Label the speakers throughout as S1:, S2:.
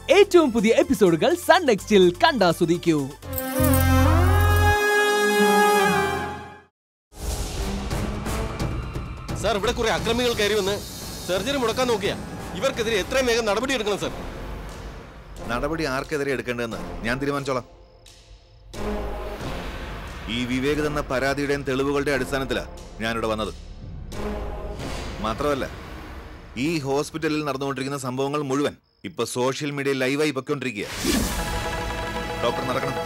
S1: ഏറ്റവും പുതിയ എപ്പിസോഡുകൾ സൺ നെക്സ്റ്റിൽ കണ്ടാസ്വദിക്കൂ
S2: സാർ ഇവിടെ കുറെ അക്രമികൾ കയറി വന്ന് സർജറി മുടക്കാൻ നോക്കിയ ഇവർക്കെതിരെ എത്രയും വേഗം നടപടി എടുക്കണം സാർ
S3: നടപടി ആർക്കെതിരെ എടുക്കേണ്ടതെന്ന് ഞാൻ തീരുമാനിച്ചോളാം ഈ വിവേക് തന്ന പരാതിയുടെയും തെളിവുകളുടെ അടിസ്ഥാനത്തിലാണ് ഞാനിവിടെ വന്നത് മാത്രമല്ല ഈ ഹോസ്പിറ്റലിൽ നടന്നുകൊണ്ടിരിക്കുന്ന സംഭവങ്ങൾ മുഴുവൻ ഇപ്പൊ സോഷ്യൽ മീഡിയയിൽ ലൈവായി പൊയ്ക്കൊണ്ടിരിക്കുക ഡോക്ടർ നടക്കണം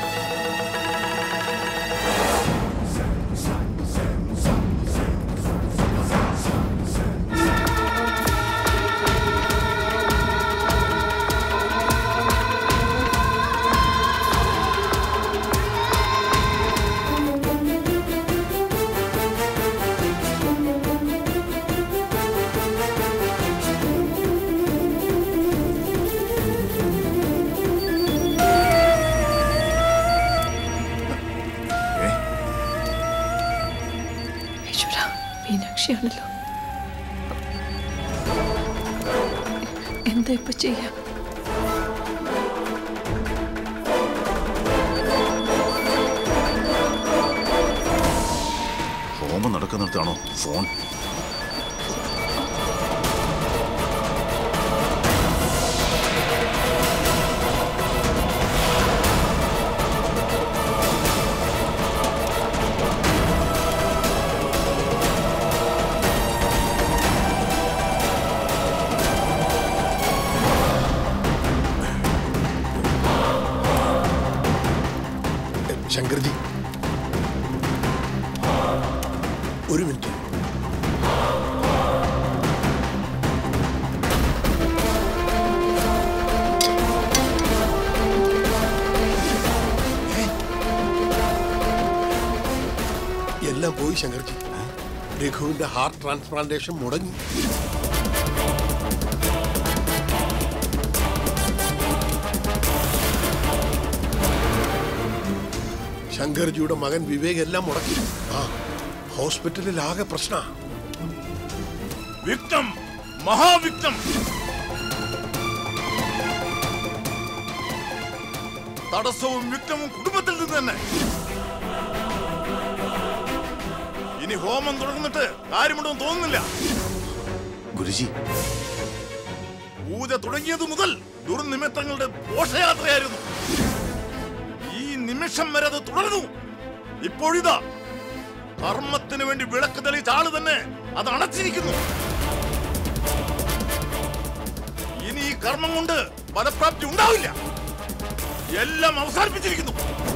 S4: ഈശ്വര മീനാക്ഷിയാണല്ലോ എന്താ ഇപ്പൊ ചെയ്യാ
S5: ഹോമം നടക്കുന്നിടത്താണോ ഫോൺ
S6: ശങ്കർജി ഒരു മിനിറ്റ് എല്ലാം പോയി ശങ്കർജി രഘുവിന്റെ ഹാർട്ട് ട്രാൻസ്പ്ലാന്റേഷൻ മുടങ്ങി ശങ്കർജിയുടെ മകൻ വിവേക് എല്ലാം മുടക്കി ആ ഹോസ്പിറ്റലിൽ ആകെ പ്രശ്ന
S5: വിക്ടം മഹാവിക്ടം തടസ്സവും വിക്ടവും കുടുംബത്തിൽ നിന്ന് തന്നെ ഇനി ഹോമം തുടർന്നിട്ട് കാര്യമുണ്ടെന്ന് തോന്നുന്നില്ല
S6: ഗുരുജി
S5: പൂജ തുടങ്ങിയത് മുതൽ ദുർനിമിത്തങ്ങളുടെ ഘോഷയാത്രയായിരുന്നു ഈ നിമിഷം വരെ അത് തുടർന്നു ഇപ്പോഴിതാ കർമ്മത്തിന് വേണ്ടി വിളക്ക് തെളിയിച്ച ആള് തന്നെ അത് അടച്ചിരിക്കുന്നു ഇനി ഈ കർമ്മം കൊണ്ട് ഫലപ്രാപ്തി ഉണ്ടാവില്ല എല്ലാം അവസാനിപ്പിച്ചിരിക്കുന്നു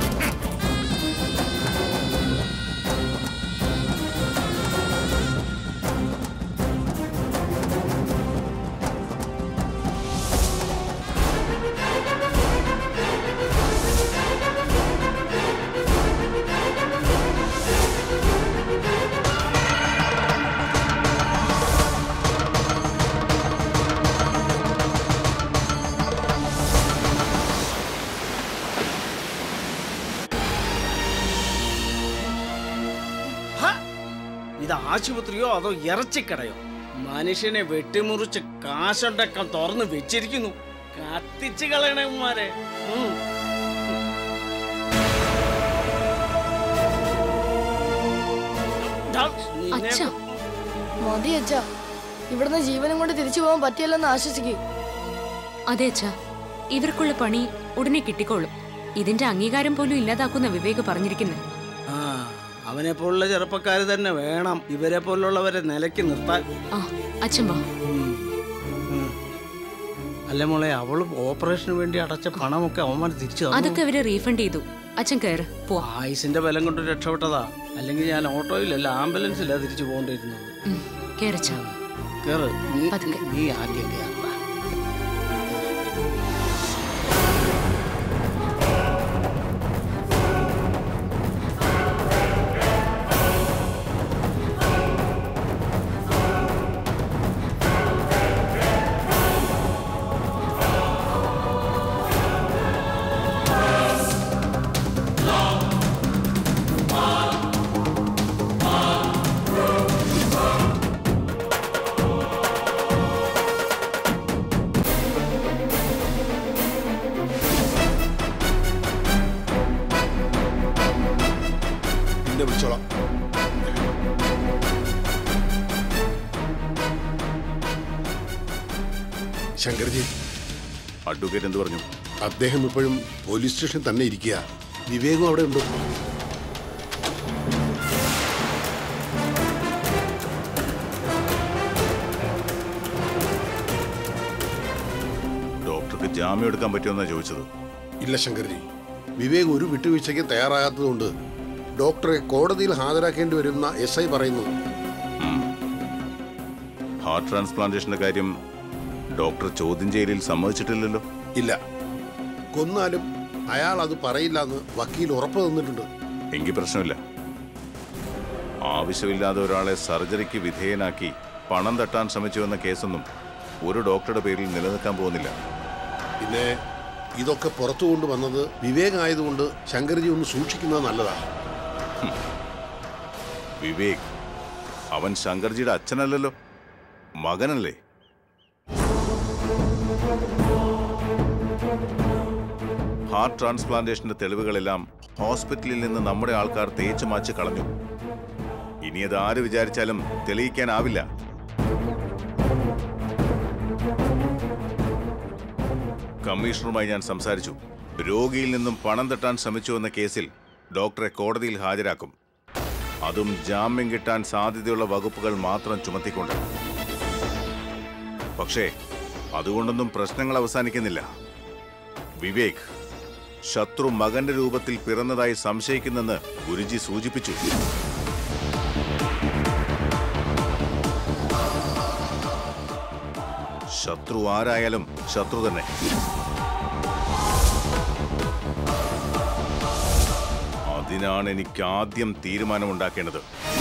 S7: ഹ! ഇത് ആശുപത്രിയോ അതോ ഇറച്ചിക്കടയോ മനുഷ്യനെ വെട്ടിമുറിച്ച് കാശുണ്ടക്കം തുറന്ന് വെച്ചിരിക്കുന്നു കത്തിച്ച് കളയണന്മാരെ
S8: അച്ഛാ മതി അച്ഛാ ഇവിടുന്ന് ജീവനും കൊണ്ട് തിരിച്ചു പോകാൻ പറ്റിയല്ലെന്ന് ആശ്വസിക്കുക
S9: അതെ അച്ഛാ ഇവർക്കുള്ള പണി ഉടനെ കിട്ടിക്കോളും ഇതിന്റെ അംഗീകാരം പോലും ഇല്ലാതാക്കുന്ന വിവേക് പറഞ്ഞിരിക്കുന്നത്
S7: ആ അവനെ പോലുള്ള ചെറുപ്പക്കാർ തന്നെ വേണം ഇവരെ പോലുള്ളവരെ നിലയ്ക്ക് നിർത്താൻ
S9: ആ അച്ഛൻ വാ
S7: ഉം. ഉം. അല്ല മോളെ അവള് ഓപ്പറേഷന് വേണ്ടി അടച്ച പണമൊക്കെ അവന്മാർ തിരിച്ചു തന്നു.
S9: അതൊക്കെ അവര് റീഫണ്ട് ചെയ്തു അച്ഛൻ കയറ് പോവാ
S7: ആയുസിന്റെ ബലം കൊണ്ട് രക്ഷപ്പെട്ടതാ അല്ലെങ്കിൽ ഞാൻ ഓട്ടോയിലല്ല ആംബുലൻസിലാ തിരിച്ചു പോകേണ്ടിയിരുന്നത്
S9: കേറച്ചാ
S7: കേറ് നീ
S9: പതുക്കെ.
S7: നീ ആദ്യം കേറ
S5: ആ
S6: പിന്നെ വിളിച്ചോളാം ശങ്കർജി
S5: അഡ്വക്കേറ്റ് എന്ത് പറഞ്ഞു
S6: അദ്ദേഹം ഇപ്പോഴും പോലീസ് സ്റ്റേഷനിൽ തന്നെ ഇരിക്കുക വിവേകം അവിടെ ഉണ്ട്
S5: ഡോക്ടർക്ക് ജാമ്യം എടുക്കാൻ പറ്റുമെന്നാണ് ചോദിച്ചത്
S6: ഇല്ല ശങ്കർജി വിവേക് ഒരു വിട്ടുവീഴ്ചയ്ക്ക് തയ്യാറാകാത്തതുകൊണ്ട് ഡോക്ടറെ കോടതിയിൽ ഹാജരാക്കേണ്ടി വരുന്ന എസ് ഐ പറയുന്നു
S5: ഹാർട്ട് ട്രാൻസ്പ്ലാന്റേഷന്റെ കാര്യം ഡോക്ടർ ചോദ്യം ചെയ്യലിൽ സമ്മതിച്ചിട്ടില്ലല്ലോ
S6: ഇല്ല കൊന്നാലും അയാൾ അത് പറയില്ല എന്ന് വക്കീൽ ഉറപ്പ് തന്നിട്ടുണ്ട്
S5: എങ്കിൽ പ്രശ്നമില്ല ആവശ്യമില്ലാതെ ഒരാളെ സർജറിക്ക് വിധേയനാക്കി പണം തട്ടാൻ ശ്രമിച്ചു എന്ന കേസൊന്നും ഒരു ഡോക്ടറുടെ പേരിൽ നിലനിൽക്കാൻ പോകുന്നില്ല
S6: പിന്നെ ഇതൊക്കെ പുറത്തു കൊണ്ടുവന്നത് വിവേക് ആയതുകൊണ്ട് ശങ്കർജി ഒന്ന് സൂക്ഷിക്കുന്നത് നല്ലതാണ്
S5: വിവേക് അവൻ ശങ്കർജിയുടെ അച്ഛനല്ലല്ലോ മകനല്ലേ ഹാർട്ട് ട്രാൻസ്പ്ലാന്റേഷന്റെ തെളിവുകളെല്ലാം ഹോസ്പിറ്റലിൽ നിന്ന് നമ്മുടെ ആൾക്കാർ തേച്ചു മാച്ച് കളഞ്ഞു ഇനി അത് ആര് വിചാരിച്ചാലും തെളിയിക്കാനാവില്ല കമ്മീഷണറുമായി ഞാൻ സംസാരിച്ചു രോഗിയിൽ നിന്നും പണം തട്ടാൻ ശ്രമിച്ചു എന്ന കേസിൽ ഡോക്ടറെ കോടതിയിൽ ഹാജരാക്കും അതും ജാമ്യം കിട്ടാൻ സാധ്യതയുള്ള വകുപ്പുകൾ മാത്രം ചുമത്തിക്കൊണ്ട് പക്ഷേ അതുകൊണ്ടൊന്നും പ്രശ്നങ്ങൾ അവസാനിക്കുന്നില്ല വിവേക് ശത്രു മകന്റെ രൂപത്തിൽ പിറന്നതായി സംശയിക്കുന്നെന്ന് ഗുരുജി സൂചിപ്പിച്ചു ശത്രു ആരായാലും ശത്രു തന്നെ അതിനാണ് എനിക്ക് ആദ്യം തീരുമാനമുണ്ടാക്കേണ്ടത്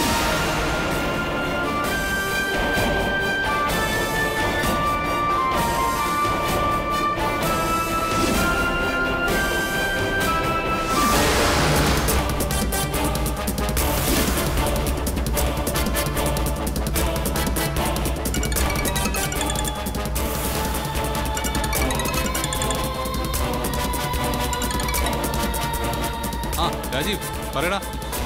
S10: ആ രാജീവ് പറയടാ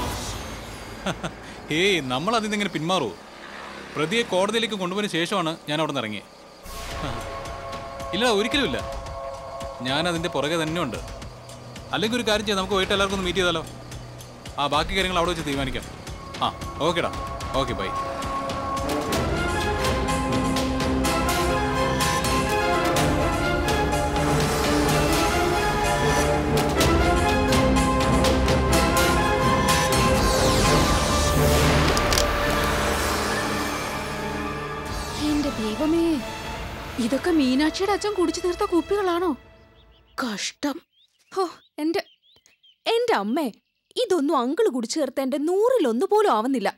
S10: ഏയ് നമ്മൾ അതിൽ നിന്ന് ഇങ്ങനെ പിന്മാറൂ പ്രതിയെ കോടതിയിലേക്ക് കൊണ്ടുപോയതിന് ശേഷമാണ് ഞാൻ അവിടെ നിന്ന് ഇറങ്ങിയത് ഇല്ല ഒരിക്കലും ഇല്ല ഞാൻ അതിൻ്റെ പുറകെ തന്നെ ഉണ്ട് അല്ലെങ്കിൽ ഒരു കാര്യം ചെയ്യാം നമുക്ക് പോയിട്ട് എല്ലാവർക്കും ഒന്ന് മീറ്റ് ചെയ്താലോ ആ ബാക്കി കാര്യങ്ങൾ അവിടെ വെച്ച് തീരുമാനിക്കാം ആ ഓക്കേടാ ഓക്കെ ബൈ
S11: എന്റെ ദൈവമേ ഇതൊക്കെ മീനാക്ഷിയുടെ അച്ഛൻ കുടിച്ചു തീർത്ത കുപ്പികളാണോ കഷ്ടം ഹോ എന്റെ എന്റെ അമ്മേ ഇതൊന്നും അങ്കിള് കുടിച്ചു തീർത്ത എന്റെ നൂറിലൊന്നു പോലും ആവുന്നില്ല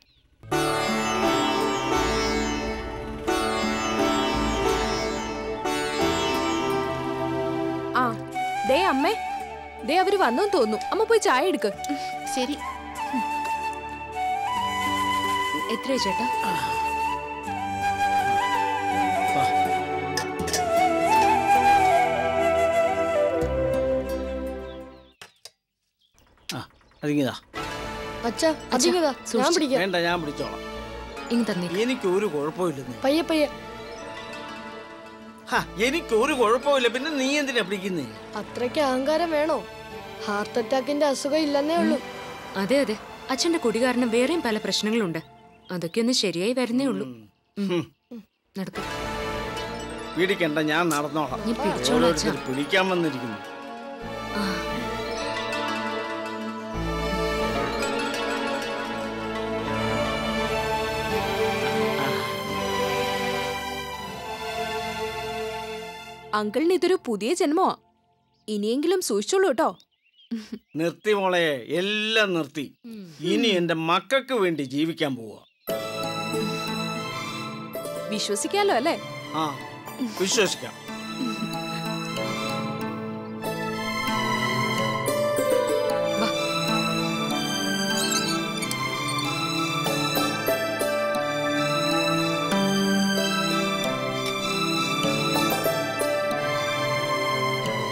S11: ആ ദേ അമ്മേ ദേ അവര് വന്നു തോന്നുന്നു അമ്മ പോയി ചായ എടുക്ക് ശരി
S9: എത്രയാ ചേട്ടാ
S7: ആ അതിങ്ങതാ
S8: അച്ഛ അതിങ്ങതാ ഞാൻ പിടിക്കാം
S7: വേണ്ട ഞാൻ പിടിച്ചോളാം
S9: ഇങ് തന്നെ
S7: എനിക്ക് ഒരു കുഴപ്പമില്ലെന്ന്
S8: പയ്യെ പയ്യെ
S7: ഹാ, എനിക്ക് ഒരു കുഴപ്പമില്ല പിന്നെ നീ എന്തിനാ പിടിക്കുന്നേ
S8: അത്രയ്ക്ക് അഹങ്കാരം വേണോ ഹാർട്ട് അറ്റാക്കിന്റെ അസുഖം ഇല്ലെന്നേ ഉള്ളൂ
S9: അതെ അതെ അച്ഛന്റെ കുടി കാരണം വേറെയും പല പ്രശ്നങ്ങളുണ്ട് അതൊക്കെ ഒന്ന് ശരിയായി വരുന്നേ ഉള്ളൂ ഉം. നടക്ക്
S7: പിടിക്കണ്ട ഞാൻ നടന്നോളാം
S9: നീ പിടിച്ചോളാം,
S7: ഓരോരുത്തർ
S9: അച്ഛാ.
S7: പിടിക്കാൻ വന്നിരിക്കുന്നു
S9: ആ
S11: അങ്കിളിന് ഇതൊരു പുതിയ ജന്മമാ ഇനിയെങ്കിലും സൂക്ഷിച്ചോളൂ കേട്ടോ
S7: നിർത്തി മോളെ എല്ലാം നിർത്തി ഇനി എന്റെ മക്കൾക്ക് വേണ്ടി ജീവിക്കാൻ പോവാ
S11: വിശ്വസിക്കാലോ അല്ലേ
S7: ആ വിശ്വസിക്കാം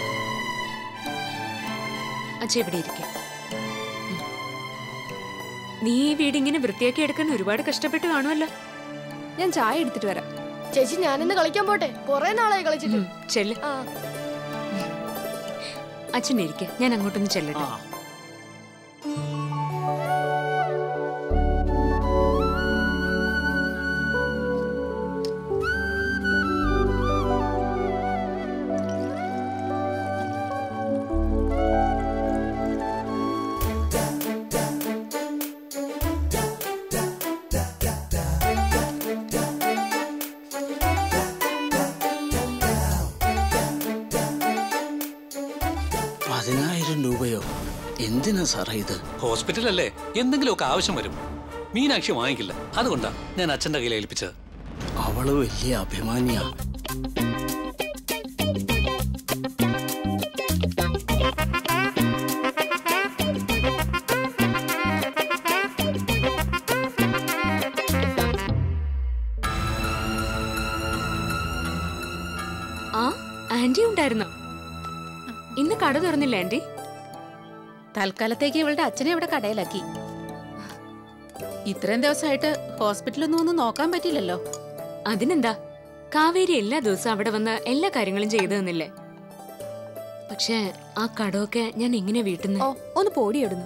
S9: അച്ഛ ഇവിടെ ഇരിക്കെ നീ ഈ വീട് ഇങ്ങനെ വൃത്തിയാക്കി എടുക്കാൻ ഒരുപാട് കഷ്ടപ്പെട്ട് കാണുമല്ലോ
S11: ഞാൻ ചായ എടുത്തിട്ട് വരാം
S8: ചേച്ചി ഞാനിന്ന് കളിക്കാൻ പോട്ടെ കൊറേ നാളായി കളിച്ചിട്ട്
S9: ചെല്ല്
S8: ആ
S9: അച്ഛൻ ഇരിക്കെ ഞാൻ അങ്ങോട്ടൊന്ന് ചെല്ലട്ടെ
S7: പതിനായിരം രൂപയോ എന്തിനാ സാറേ ഇത്
S12: ഹോസ്പിറ്റലല്ലേ എന്തെങ്കിലുമൊക്കെ ആവശ്യം വരും മീനാക്ഷി വാങ്ങിക്കില്ല അതുകൊണ്ടാ ഞാൻ അച്ഛന്റെ കയ്യിൽ ഏൽപ്പിച്ചത്
S7: അവള് വലിയ അഭിമാനിയാ
S9: ആ ആന്റി ഉണ്ടായിരുന്നോ ഇന്ന് കട തുറന്നില്ല ആന്റി
S11: തൽക്കാലത്തേക്ക് ഇവളുടെ അച്ഛനെ ഇവിടെ കടയിലാക്കി ഇത്രയും ദിവസമായിട്ട് ഹോസ്പിറ്റലൊന്നും ഒന്ന് നോക്കാൻ പറ്റില്ലല്ലോ
S9: അതിനെന്താ കാവേരി എല്ലാ ദിവസവും അവിടെ വന്ന് എല്ലാ കാര്യങ്ങളും ചെയ്തു തന്നില്ലേ പക്ഷേ ആ കടമൊക്കെ ഞാൻ എങ്ങനെ വീട്ടുന്നു
S11: ഓ ഒന്ന് പോടിയിടുന്നു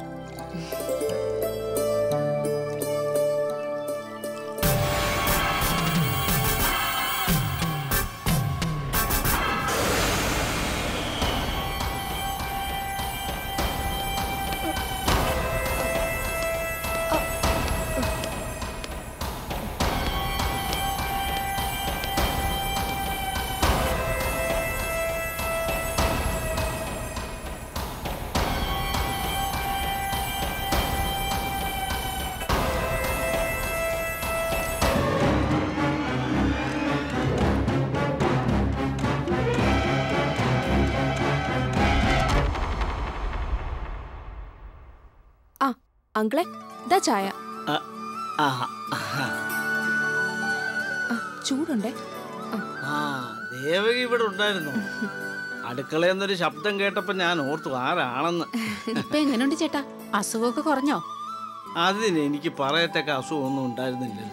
S11: ആ അങ്കിളെ ഇതാ ചായ
S7: ആ, ആ,
S11: ആ, ചൂടുണ്ടേ
S7: ആ ദേവകി ഇവിടെ ഉണ്ടായിരുന്നു അടുക്കളയെന്നൊരു ശബ്ദം കേട്ടപ്പോ ഞാൻ ഓർത്തു ആരാണെന്ന്
S11: ഇപ്പൊ എങ്ങനെയുണ്ട് ചേട്ടാ അസുഖമൊക്കെ കുറഞ്ഞോ
S7: അതിന് എനിക്ക് പറയത്തക്ക അസുഖമൊന്നും ഉണ്ടായിരുന്നില്ലല്ലോ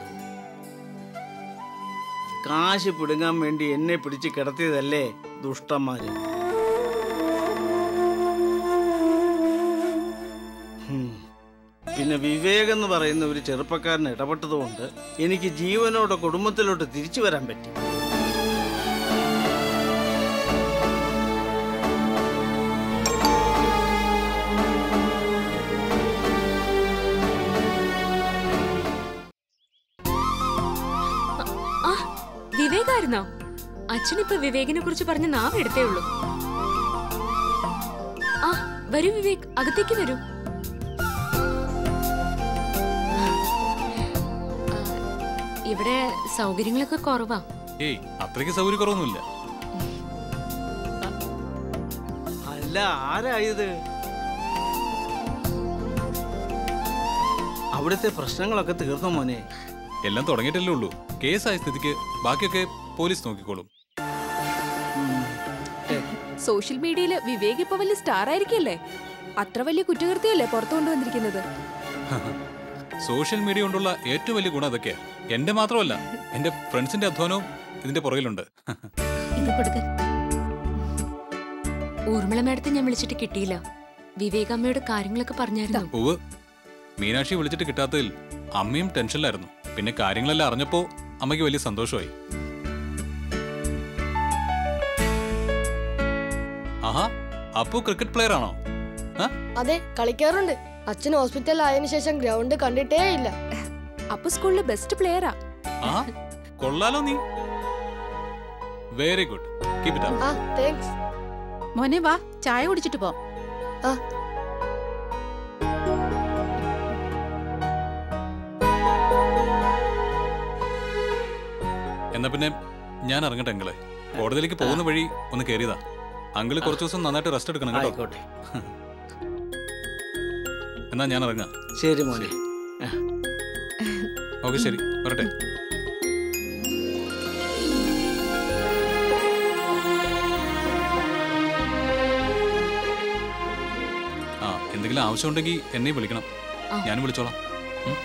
S7: കാശ് പിടുങ്ങാൻ വേണ്ടി എന്നെ പിടിച്ച് കിടത്തിയതല്ലേ ദുഷ്ടന്മാര് ഹും. പിന്നെ വിവേക് എന്ന് പറയുന്ന ഒരു ചെറുപ്പക്കാരൻ ഇടപെട്ടതുകൊണ്ട് എനിക്ക് ജീവനോടെ കുടുംബത്തിലോട്ട് തിരിച്ചു വരാൻ പറ്റി
S9: ആ വിവേകായിരുന്നോ അച്ഛനിപ്പോ വിവേകിനെ കുറിച്ച് പറഞ്ഞ് നാവ് എടുത്തേ ഉള്ളൂ ആ വരൂ വിവേക് അകത്തേക്ക് വരൂ ആ, ഇവിടെ സൗകര്യങ്ങളൊക്കെ കുറവാ
S10: ഏയ് അത്രയ്ക്ക് സൗകര്യക്കുറവൊന്നുമില്ല
S7: അല്ല ആരായത് അവിടുത്തെ പ്രശ്നങ്ങളൊക്കെ തീർന്നു മോനെ
S10: എല്ലാം തുടങ്ങിയിട്ടല്ലേ ഉള്ളൂ കേസായ സ്ഥിതിക്ക് ബാക്കിയൊക്കെ പോലീസ് നോക്കിക്കോളും
S11: സോഷ്യൽ മീഡിയയിൽ വിവേക് ഇപ്പൊ വലിയ സ്റ്റാർ ആയിരിക്കല്ലേ അത്ര വലിയ കുറ്റകൃത്യമല്ലേ പുറത്തു കൊണ്ടുവന്നിരിക്കുന്നത്
S10: സോഷ്യൽ മീഡിയ കൊണ്ടുള്ള ഏറ്റവും വലിയ ഗുണം അതൊക്കെയാ എന്റെ മാത്രമല്ല എന്റെ ഫ്രണ്ട്സിന്റെ അധ്വാനവും ഇതിന്റെ പുറകിലുണ്ട്
S9: ഇത് കൊടുക്ക ഊർമിള മേഡത്തെ ഞാൻ വിളിച്ചിട്ട് കിട്ടിയില്ല വിവേകമ്മയോട് കാര്യങ്ങളൊക്കെ പറഞ്ഞായിരുന്നു
S10: ഉവ് മീനാക്ഷി വിളിച്ചിട്ട് കിട്ടാത്തതിൽ അമ്മയും ടെൻഷനിലായിരുന്നു പിന്നെ കാര്യങ്ങളെല്ലാം അറിഞ്ഞപ്പോ അമ്മയ്ക്ക് വലിയ സന്തോഷമായി ആഹാ അപ്പു ക്രിക്കറ്റ് പ്ലെയർ ആണോ ആ?
S8: അതെ കളിക്കാറുണ്ട് അച്ഛൻ ഹോസ്പിറ്റലിൽ ആയതിനു ശേഷം ഗ്രൗണ്ട് കണ്ടിട്ടേ ഇല്ല
S11: അപ്പൊ സ്കൂളിലെ ബെസ്റ്റ് പ്ലെയറാ
S10: ആ കൊള്ളാലോ നീ വെരി ഗുഡ് കീപ് ഇറ്റ്
S8: ആ താങ്ക്സ്
S11: മോനെ വാ ചായ കുടിച്ചിട്ട് പോ
S8: ആ
S10: എന്നാ പിന്നെ ഞാൻ ഇറങ്ങട്ടെ അങ്കിളെ കോടതിയിലേക്ക് പോകുന്ന വഴി ഒന്ന് കയറിയതാ അങ്കിള് കുറച്ച് ദിവസം നന്നായിട്ട് റെസ്റ്റ് എടുക്കണം കേട്ടോ
S7: ആയിക്കോട്ടെ
S10: എന്നാ ഞാൻ ഇറങ്ങാം
S7: ശരി മോനെ
S10: ഓക്കെ ശരി വരട്ടെ ആ എന്തെങ്കിലും ആവശ്യമുണ്ടെങ്കിൽ എന്നെ വിളിക്കണം ഞാൻ വിളിച്ചോളാം ഉം.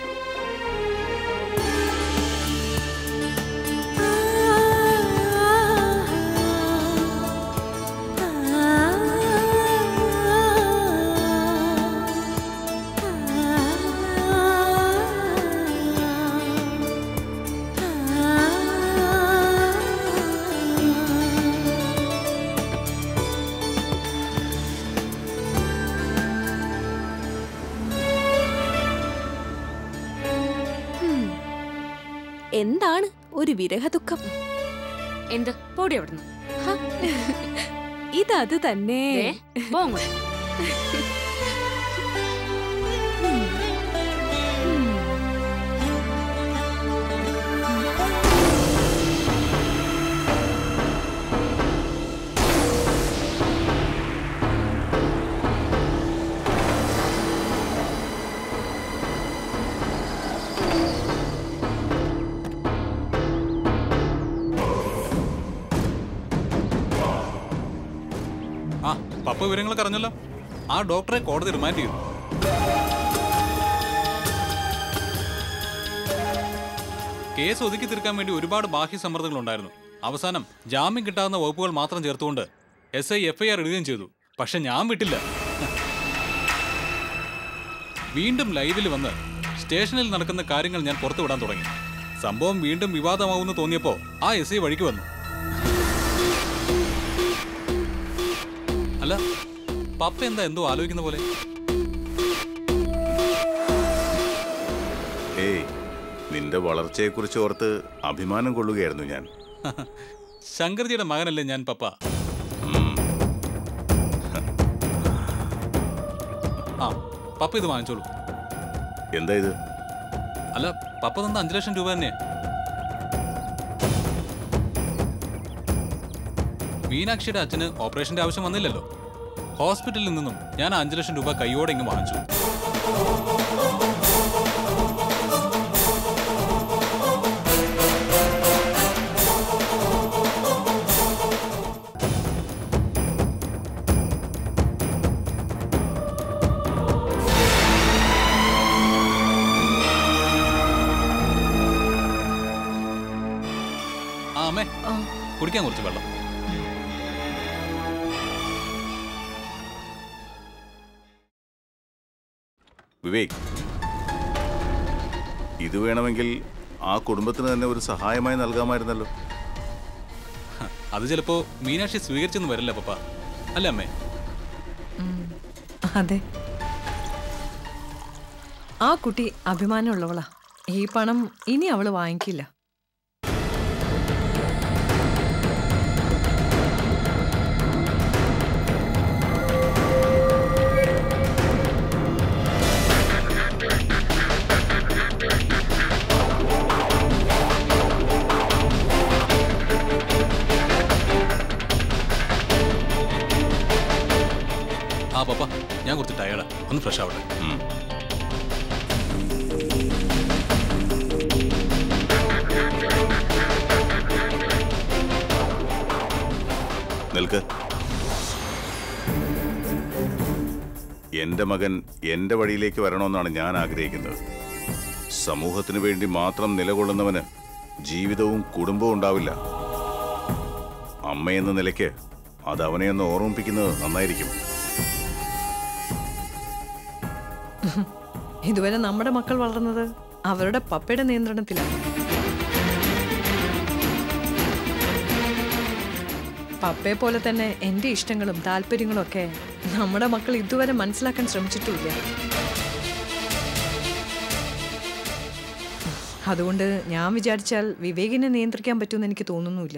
S11: ഉം. എന്താണ് ഒരു വിരഹ ദുഃഖം
S9: എന്ത് പോടി അവിടുന്ന്
S11: ഇതത് തന്നെ
S9: ദേ, പോ അങ്ങോട്ട്.
S10: ആ പപ്പ വിവരങ്ങളൊക്കെ അറിഞ്ഞല്ലോ ആ ഡോക്ടറെ കോടതി റിമാൻഡ് ചെയ്തു കേസ് ഒതുക്കി തീർക്കാൻ വേണ്ടി ഒരുപാട് ബാഹ്യ സമ്മർദ്ദങ്ങൾ ഉണ്ടായിരുന്നു അവസാനം ജാമ്യം കിട്ടാവുന്ന വകുപ്പുകൾ മാത്രം ചേർത്തുകൊണ്ട് S I F I R ഇടുകയും ചെയ്തു പക്ഷെ ഞാൻ വിട്ടില്ല വീണ്ടും ലൈവിൽ വന്ന് സ്റ്റേഷനിൽ നടക്കുന്ന കാര്യങ്ങൾ ഞാൻ പുറത്തു വിടാൻ തുടങ്ങി സംഭവം വീണ്ടും വിവാദമാവുമെന്ന് തോന്നിയപ്പോൾ ആ എസ് ഐ വഴിക്ക് വന്നു അല്ല പപ്പ എന്താ എന്തോ ആലോചിക്കുന്ന പോലെ
S5: ഏയ് നിന്റെ വളർച്ചയെക്കുറിച്ച് ഓർത്ത് അഭിമാനം കൊള്ളുകയായിരുന്നു ഞാൻ
S10: ശങ്കർജിയുടെ മകനല്ലേ ഞാൻ പപ്പ ആ പപ്പ ഇത് വാങ്ങിച്ചോളൂ
S5: എന്താ ഇത്
S10: അല്ല പപ്പ തന്ന അഞ്ചു ലക്ഷം രൂപ തന്നെയാ മീനാക്ഷിയുടെ അച്ഛന് ഓപ്പറേഷന്റെ ആവശ്യം വന്നില്ലല്ലോ ഹോസ്പിറ്റലിൽ നിന്നും ഞാൻ ആ അഞ്ചു ലക്ഷം രൂപ കൈയോടെ ഇങ്ങ് വാങ്ങിച്ചു ആ അമ്മേ കുടിക്കാൻ കുറച്ച് വെള്ളം
S5: വിവേക് ഇത് വേണമെങ്കിൽ ആ കുടുംബത്തിന് തന്നെ ഒരു സഹായമായി നൽകാമായിരുന്നല്ലോ
S10: അത് ചിലപ്പോ മീനാക്ഷി സ്വീകരിച്ചെന്ന് വരില്ല പപ്പ അല്ലേ അമ്മേ
S13: അതെ ആ കുട്ടി അഭിമാനമുള്ളവളാ ഈ പണം ഇനി അവള് വാങ്ങിക്കില്ല
S10: ആ പപ്പ ഞാൻ കുറച്ച് ടയർഡാ ഒന്ന് ഫ്രഷ് ആവട്ടെ
S5: നിൽക്ക് എന്റെ മകൻ എന്റെ വഴിയിലേക്ക് വരണമെന്നാണ് ഞാൻ ആഗ്രഹിക്കുന്നത് സമൂഹത്തിന് വേണ്ടി മാത്രം നിലകൊള്ളുന്നവന് ജീവിതവും കുടുംബവും ഉണ്ടാവില്ല അമ്മയെന്ന നിലയ്ക്ക് അത് അവനെ ഒന്ന് ഓർമ്മിപ്പിക്കുന്നത് നന്നായിരിക്കും
S13: ഇതുവരെ നമ്മുടെ മക്കൾ വളർന്നത് അവരുടെ പപ്പയുടെ നിയന്ത്രണത്തിലാണ് പപ്പയെ പോലെ തന്നെ എൻ്റെ ഇഷ്ടങ്ങളും താല്പര്യങ്ങളും ഒക്കെ നമ്മുടെ മക്കൾ ഇതുവരെ മനസ്സിലാക്കാൻ ശ്രമിച്ചിട്ടുമില്ല അതുകൊണ്ട് ഞാൻ വിചാരിച്ചാൽ വിവേകിനെ നിയന്ത്രിക്കാൻ പറ്റുമെന്ന് എനിക്ക് തോന്നുന്നുമില്ല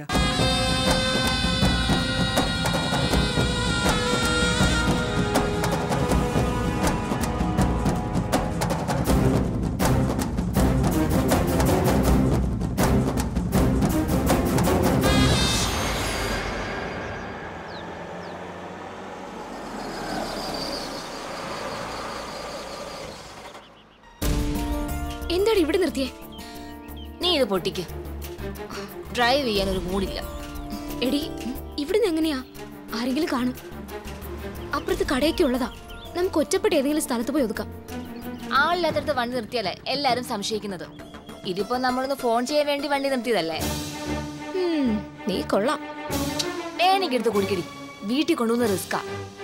S8: എന്താണ് ഇവിടെ നിർത്തിയേ നീ ഇത് പൊട്ടിക്ക് ഡ്രൈവ് ചെയ്യാൻ ഒരു മൂടില്ല
S4: എടി ഇവിടുന്ന് എങ്ങനെയാ ആരെങ്കിലും കാണും അപ്പുറത്ത് കടയൊക്കെ ഉള്ളതാ നമുക്ക് ഒറ്റപ്പെട്ട് ഏതെങ്കിലും സ്ഥലത്ത് പോയി ഒതുക്കാം
S14: ആളില്ലാത്തടത്ത് വണ്ടി നിർത്തിയല്ലേ എല്ലാരും സംശയിക്കുന്നത് ഇതിപ്പോ നമ്മളൊന്ന് ഫോൺ ചെയ്യാൻ വേണ്ടി വണ്ടി നിർത്തിയതല്ലേ
S4: ഉം, നീ കൊള്ളാം
S14: വേണമെങ്കിൽ കുടിക്കടി വീട്ടിൽ കൊണ്ടുവന്ന റിസ്കാ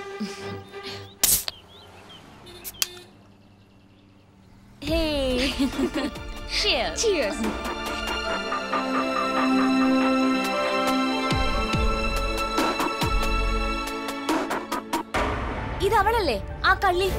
S14: Cheers. ഇത് അവളല്ലേ ആ കള്ളി